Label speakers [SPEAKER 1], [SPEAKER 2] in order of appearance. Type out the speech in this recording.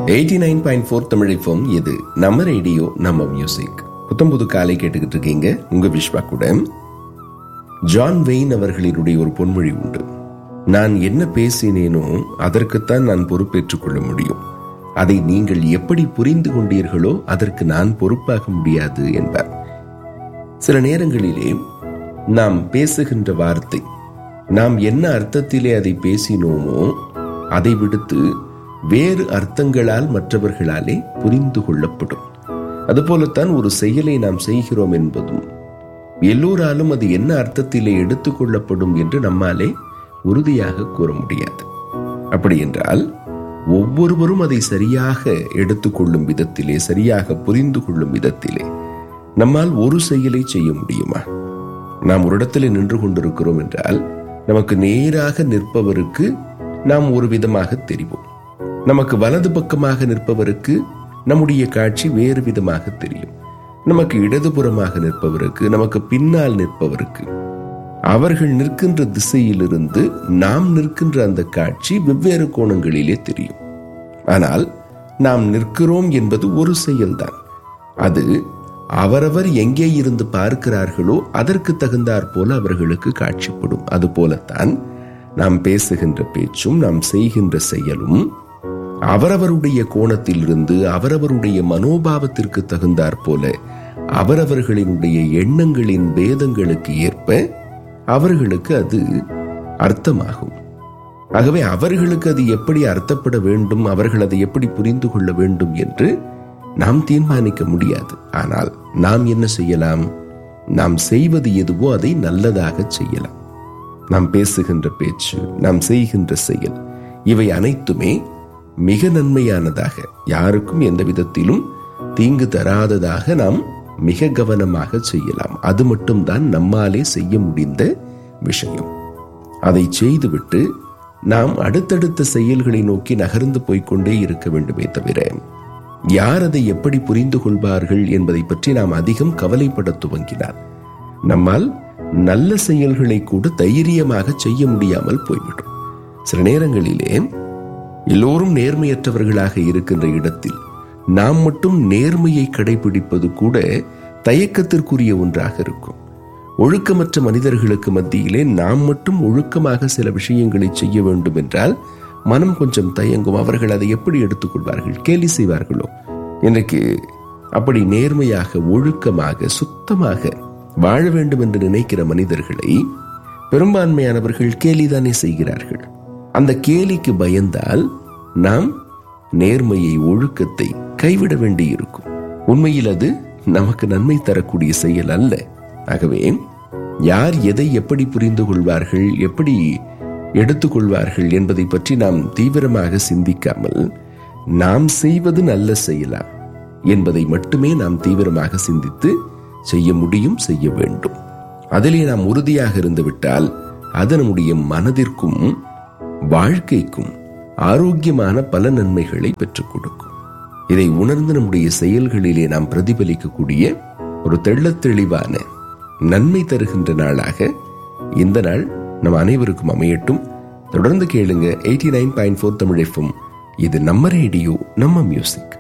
[SPEAKER 1] eighty nine point four Tamil FM இது நம்ம radio நம்ம மியூசிக் புத்தம் புது காலை கேட்டுக்கிட்டு இருக்கீங்க உங்க விஸ்வா கூட ஜான் வெயின் அவர்களினுடைய ஒரு பொன்மொழி உண்டு நான் என்ன பேசினேனோ அதற்குத்தான் நான் பொறுப்பேற்றுக் கொள்ள முடியும் அதை நீங்கள் எப்படி புரிந்து கொண்டீர்களோ அதற்கு நான் பொறுப்பாக முடியாது என்பார் சில நேரங்களிலே நாம் பேசுகின்ற வார்த்தை நாம் என்ன அர்த்தத்திலே அதை பேசினோமோ அதை விடுத்து வேறு அர்த்தங்களால் மற்றவர்களாலே புரிந்து கொள்ளப்படும் அதுபோலத்தான் ஒரு செயலை நாம் செய்கிறோம் என்பதும் எல்லோராலும் அது என்ன அர்த்தத்திலே எடுத்துக்கொள்ளப்படும் என்று நம்மாலே உறுதியாக கூற முடியாது அப்படி என்றால் ஒவ்வொருவரும் அதை சரியாக எடுத்துக்கொள்ளும் விதத்திலே சரியாக புரிந்து கொள்ளும் விதத்திலே நம்மால் ஒரு செயலை செய்ய முடியுமா நாம் ஒரு இடத்துல நின்று கொண்டிருக்கிறோம் என்றால் நமக்கு நேராக நிற்பவருக்கு நாம் ஒரு விதமாக தெரிவோம் நமக்கு வலது பக்கமாக நிற்பவருக்கு நம்முடைய காட்சி வேறு விதமாக தெரியும் நமக்கு இடதுபுறமாக நிற்பவருக்கு நமக்கு பின்னால் நிற்பவருக்கு அவர்கள் நிற்கின்ற திசையிலிருந்து நாம் நிற்கின்ற அந்த காட்சி வெவ்வேறு கோணங்களிலே தெரியும் ஆனால் நாம் நிற்கிறோம் என்பது ஒரு செயல்தான் அது அவரவர் எங்கே இருந்து பார்க்கிறார்களோ அதற்கு தகுந்தாற் போல அவர்களுக்கு காட்சிப்படும் அது போலத்தான் நாம் பேசுகின்ற பேச்சும் நாம் செய்கின்ற செயலும் அவரவருடைய கோணத்திலிருந்து அவரவருடைய மனோபாவத்திற்கு தகுந்தாற் போல அவரவர்களினுடைய எண்ணங்களின் பேதங்களுக்கு ஏற்ப அவர்களுக்கு அது அர்த்தமாகும் ஆகவே அவர்களுக்கு அது எப்படி அர்த்தப்பட வேண்டும் அவர்கள் அதை எப்படி புரிந்து கொள்ள வேண்டும் என்று நாம் தீர்மானிக்க முடியாது ஆனால் நாம் என்ன செய்யலாம் நாம் செய்வது எதுவோ அதை நல்லதாக செய்யலாம் நாம் பேசுகின்ற பேச்சு நாம் செய்கின்ற செயல் இவை அனைத்துமே மிக நன்மையானதாக யாருக்கும் எந்த விதத்திலும் தீங்கு தராததாக நாம் மிக கவனமாக செய்யலாம் அது மட்டும்தான் நம்மாலே செய்ய முடிந்த விஷயம் அதை செய்துவிட்டு நாம் அடுத்தடுத்த செயல்களை நோக்கி நகர்ந்து போய்க்கொண்டே இருக்க வேண்டுமே தவிர யார் அதை எப்படி புரிந்து கொள்வார்கள் என்பதை பற்றி நாம் அதிகம் கவலைப்பட துவங்கினார் நம்மால் நல்ல செயல்களை கூட தைரியமாக செய்ய முடியாமல் போய்விடும் சில நேரங்களிலே எல்லோரும் நேர்மையற்றவர்களாக இருக்கின்ற இடத்தில் நாம் மட்டும் நேர்மையை கடைபிடிப்பது கூட தயக்கத்திற்குரிய ஒன்றாக இருக்கும் ஒழுக்கமற்ற மனிதர்களுக்கு மத்தியிலே நாம் மட்டும் ஒழுக்கமாக சில விஷயங்களை செய்ய வேண்டும் என்றால் மனம் கொஞ்சம் தயங்கும் அவர்கள் அதை எப்படி எடுத்துக்கொள்வார்கள் கேலி செய்வார்களோ இன்றைக்கு அப்படி நேர்மையாக ஒழுக்கமாக சுத்தமாக வாழ வேண்டும் என்று நினைக்கிற மனிதர்களை பெரும்பான்மையானவர்கள் கேலிதானே செய்கிறார்கள் அந்த கேலிக்கு பயந்தால் நாம் நேர்மையை ஒழுக்கத்தை கைவிட வேண்டியிருக்கும் உண்மையில் அது நமக்கு நன்மை தரக்கூடிய செயல் அல்ல ஆகவே யார் எதை எப்படி புரிந்து கொள்வார்கள் எப்படி எடுத்துக்கொள்வார்கள் என்பதை பற்றி நாம் தீவிரமாக சிந்திக்காமல் நாம் செய்வது நல்ல செயலா என்பதை மட்டுமே நாம் தீவிரமாக சிந்தித்து செய்ய முடியும் செய்ய வேண்டும் அதிலே நாம் உறுதியாக இருந்துவிட்டால் அது நம்முடைய மனதிற்கும் வாழ்க்கைக்கும் ஆரோக்கியமான பல நன்மைகளை பெற்றுக் கொடுக்கும் இதை உணர்ந்து நம்முடைய செயல்களிலே நாம் பிரதிபலிக்கக்கூடிய ஒரு தெள்ளத் தெளிவான நன்மை தருகின்ற நாளாக இந்த நாள் நம் அனைவருக்கும் அமையட்டும் தொடர்ந்து கேளுங்க eighty nine point four Tamil FM இது நம்ம ரேடியோ நம்ம மியூசிக்